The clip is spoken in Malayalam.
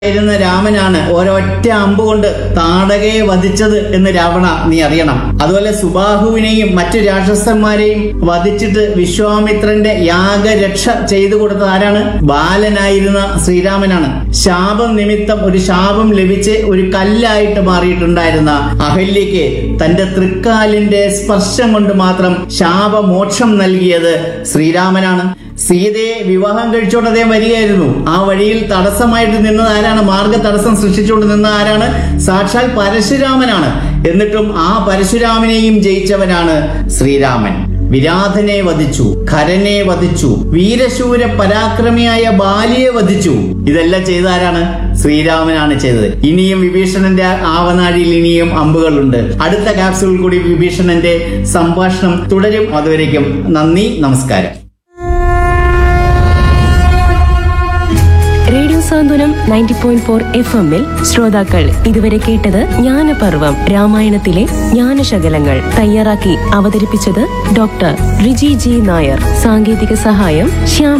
ഇരുന്ന രാമനാണ് ഒരൊറ്റ അമ്പ് കൊണ്ട് താടകയെ വധിച്ചത് എന്ന് രാവണ നീ അറിയണം അതുപോലെ സുബാഹുവിനെയും മറ്റു രാക്ഷസന്മാരെയും വധിച്ചിട്ട് വിശ്വാമിത്രന്റെ യാഗരക്ഷ ചെയ്തു കൊടുത്തത് ആരാണ് ബാലനായിരുന്ന ശ്രീരാമനാണ് ശാപം നിമിത്തം ഒരു ശാപം ലഭിച്ച് ഒരു കല്ലായിട്ട് മാറിയിട്ടുണ്ടായിരുന്ന അഹല്യയ്ക്ക് തന്റെ തൃക്കാലിന്റെ സ്പർശം കൊണ്ട് മാത്രം ശാപമോക്ഷം നൽകിയത് ശ്രീരാമനാണ് സീതയെ വിവാഹം കഴിച്ചുകൊണ്ട് അദ്ദേഹം വരികയായിരുന്നു ആ വഴിയിൽ തടസ്സമായിട്ട് നിന്നത് ആരാണ് മാർഗ തടസ്സം സൃഷ്ടിച്ചുകൊണ്ട് നിന്ന ആരാണ് സാക്ഷാൽ പരശുരാമനാണ് എന്നിട്ടും ആ പരശുരാമനെയും ജയിച്ചവനാണ് ശ്രീരാമൻ വിരാധനെ വധിച്ചു ഖരനെ വധിച്ചു വീരശൂര പരാക്രമിയായ ബാലിയെ വധിച്ചു ഇതെല്ലാം ചെയ്ത ആരാണ് ശ്രീരാമനാണ് ചെയ്തത് ഇനിയും വിഭീഷണന്റെ ആവനാഴിയിൽ ഇനിയും അമ്പുകളുണ്ട് അടുത്ത ക്യാപ്സൂളിൽ കൂടി വിഭീഷണന്റെ സംഭാഷണം തുടരും അതുവരേക്കും നന്ദി നമസ്കാരം radio Santhwanam ninety point four F എമ്മിൽ ശ്രോതാക്കൾ ഇതുവരെ കേട്ടത് ജ്ഞാനപർവം രാമായണത്തിലെ ജ്ഞാനശകലങ്ങൾ തയ്യാറാക്കി അവതരിപ്പിച്ചത് ഡോക്ടർ റിജി ജി നായർ സാങ്കേതിക സഹായം ശ്യാം